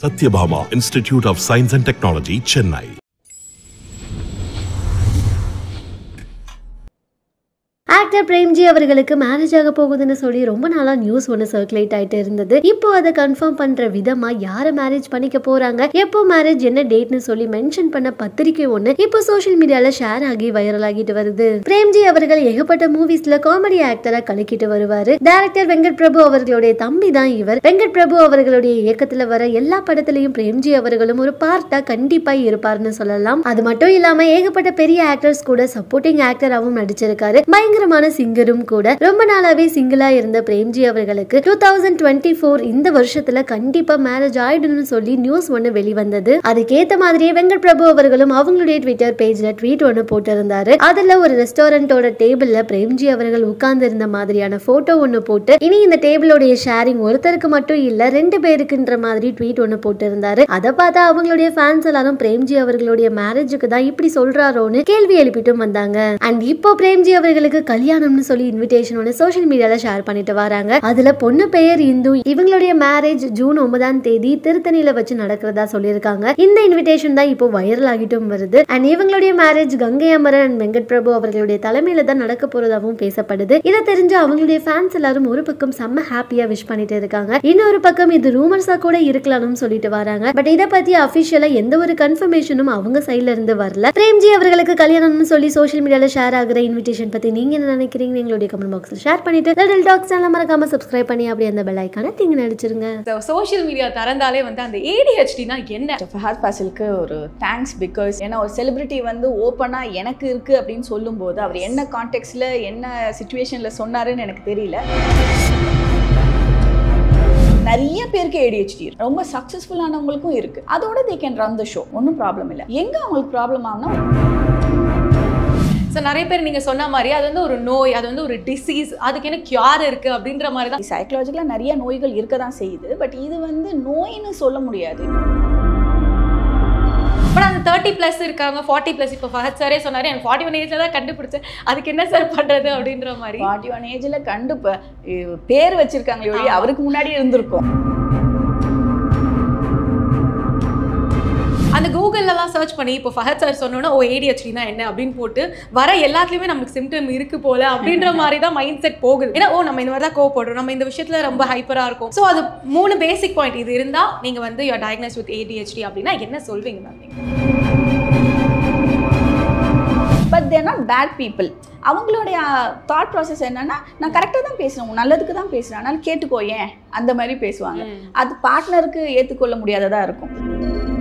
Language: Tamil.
Satyabhama Institute of Science and Technology, Chennai. Actor Premji அவர்களுக்கு மேரேஜ் ஆக போகுதுன்னு சொல்லி ரொம்ப நாளா நியூஸ் ஒன்று சர்க்குலேட் ஆயிட்டு இருந்தது இப்போ அதை கன்ஃபார்ம் பண்ற விதமா யாரை மேரேஜ் பண்ணிக்க போறாங்க எப்போ மேரேஜ் என்ன டேட்னு சொல்லி மென்ஷன் பண்ண பத்திரிக்கை ஒன்று இப்போ சோஷியல் மீடியால ஷேர் ஆகி வைரல் ஆகிட்டு வருது பிரேம்ஜி அவர்கள் ஏகப்பட்ட மூவிஸ்ல காமெடி ஆக்டரா கலக்கிட்டு வருவாரு டைரக்டர் வெங்கட் பிரபு அவர்களுடைய தம்பி தான் இவர் வெங்கட் பிரபு அவர்களுடைய இயக்கத்துல வர எல்லா படத்திலையும் பிரேம்ஜி அவர்களும் ஒரு பார்ட்டா கண்டிப்பா இருப்பார்னு சொல்லலாம் அது மட்டும் இல்லாம ஏகப்பட்ட பெரிய ஆக்டர்ஸ் கூட சப்போர்ட்டிங் ஆக்டராகவும் நடிச்சிருக்காரு பயங்கரமான சிங்கரும் கூட ரொம்ப நாளாவே சிங்கிளா இருந்த பிரேம்ஜி அவர்களுக்கு டூ தௌசண்ட் டுவெண்ட்டி ஃபோர் இந்த வருஷத்துல கண்டிப்பா மேரேஜ் ஆயிடும்னு சொல்லி நியூஸ் ஒன்று வெளிவந்தது அதுக்கேத்த மாதிரியே வெங்கட் பிரபு அவர்களும் அவங்களுடைய ட்விட்டர் பேஜ்ல ட்வீட் ஒன்று போட்டிருந்தாரு அதுல ஒரு ரெஸ்டாரண்டோட டேபிள்ல பிரேம்ஜி அவர்கள் உட்கார்ந்து இருந்த மாதிரியான போட்டோ ஒன்று போட்டு இனி இந்த டேபிளோடைய ஷேரிங் ஒருத்தருக்கு மட்டும் இல்ல ரெண்டு பேருக்குன்ற மாதிரி ட்வீட் ஒன்று போட்டிருந்தாரு அதை பார்த்தா அவங்களுடைய ஃபேன்ஸ் எல்லாரும் பிரேம்ஜி அவர்களுடைய மேரேஜுக்கு தான் இப்படி சொல்றாரோன்னு கேள்வி எழுப்பிட்டும் வந்தாங்க அண்ட் இப்போ பிரேம்ஜி அவர்களுக்கு கல்யாணம்னு சொல்லி இன்விடேஷன் ஒன்று சோஷியல் மீடியால ஷேர் பண்ணிட்டு வராங்க அதுல பொண்ணு பெயர் இந்து இவங்களுடைய மேரேஜ் ஜூன் ஒன்பதாம் தேதி திருத்தணியில வச்சு நடக்கிறதா சொல்லியிருக்காங்க இந்த இன்விடேஷன் தான் இப்போ வைரல் ஆகிட்டும் வருது அண்ட் இவங்களுடைய மேரேஜ் கங்கை அமரன் அண்ட் வெங்கட் பிரபு அவர்களுடைய தலைமையில தான் நடக்க போறதாகவும் பேசப்படுது இதை தெரிஞ்சு அவங்களுடைய ஃபேன்ஸ் எல்லாரும் ஒரு பக்கம் செம்ம ஹாப்பியா விஷ் பண்ணிட்டு இருக்காங்க இன்னொரு பக்கம் இது ரூமர்ஸா கூட இருக்கலாம்னு சொல்லிட்டு வராங்க பட் இதை பத்தி அபிஷியலா எந்த ஒரு கன்ஃபர்மேஷனும் அவங்க சைட்ல இருந்து வரல பிரேம்ஜி அவர்களுக்கு கல்யாணம்னு சொல்லி சோஷியல் மீடியால ஷேர் ஆகுற இன்விடேஷன் பத்தி நீங்க என்ன நினைக்கிறீங்க எங்களுடைய கமெண்ட் பாக்ஸ்ல ஷேர் பண்ணிட்டு லிட்டில் டாக்ஸ் சேனல் மறக்காம சப்ஸ்கிரைப் பண்ணி அப்படியே அந்த பெல் ஐக்கான திங்க நடிச்சிருங்க சோஷியல் மீடியா திறந்தாலே வந்து அந்த ஏடிஹெச்டினா என்ன ஃபஹத் ஃபாசிலுக்கு ஒரு தேங்க்ஸ் பிகாஸ் ஏன்னா ஒரு செலிபிரிட்டி வந்து ஓப்பனாக எனக்கு இருக்குது அப்படின்னு சொல்லும்போது அவர் என்ன கான்டெக்ட்ல என்ன சுச்சுவேஷனில் சொன்னாருன்னு எனக்கு தெரியல நிறைய பேருக்கு ஏடிஹெச்டி ரொம்ப சக்ஸஸ்ஃபுல்லானவங்களுக்கும் இருக்குது அதோட they can run the show ஒன்றும் ப்ராப்ளம் இல்லை எங்கே அவங்களுக்கு ப்ராப்ளம் ஆகுனா ஸோ நிறைய பேர் நீங்க சொன்ன மாதிரி அது வந்து ஒரு நோய் அது வந்து ஒரு டிசீஸ் அதுக்கு என்ன கியூர் இருக்கு அப்படின்ற மாதிரி தான் சைக்கலாஜிக்கலாக நிறைய நோய்கள் இருக்க தான் செய்யுது பட் இது வந்து நோயின்னு சொல்ல முடியாது பட் அந்த தேர்ட்டி ப்ளஸ் இருக்காங்க ஃபார்ட்டி ப்ளஸ் இப்போ ஃபஹத் சாரே சொன்னாரு எனக்கு ஃபார்ட்டி ஒன் ஏஜ்ல தான் கண்டுபிடிச்சேன் அதுக்கு என்ன சார் பண்றது அப்படின்ற மாதிரி ஃபார்ட்டி ஒன் ஏஜில் கண்டு ப- இ- பேர் வச்சிருக்காங்களே ஒழிய அவருக்கு முன்னாடி இருந்திருக்கும் அந்த கூகுள்லலாம் சர்ச் பண்ணி இப்போ ஃபஹத் சார் சொன்னோன்னா ஓ ஏடிஹெச்டினா என்ன அப்படின்னு போட்டு வர எல்லாத்துலேயுமே நமக்கு சிம்டம் இருக்கு போல அப்படின்ற மாதிரி தான் மைண்ட் செட் போகுது ஏன்னா ஓ நம்ம இந்த மாதிரி தான் கோவப்படுறோம் நம்ம இந்த விஷயத்துல ரொம்ப ஹைப்பரா இருக்கும் ஸோ அது மூணு பேசிக் பாயிண்ட் இது இருந்தா நீங்க வந்து யூர் டயக்னஸ் வித் ஏடிஹெச்டி அப்படின்னா என்ன சொல்வீங்க மேம் நீங்க but they're not bad people அவங்களுடைய தாட் ப்ராசஸ் என்னன்னா நான் கரெக்டாக தான் பேசுகிறேன் உன் நல்லதுக்கு தான் பேசுகிறேன் அதனால கேட்டுக்கோ ஏன் அந்த மாதிரி பேசுவாங்க அது பார்ட்னருக்கு ஏற்றுக்கொள்ள முடியாததாக இருக்கும்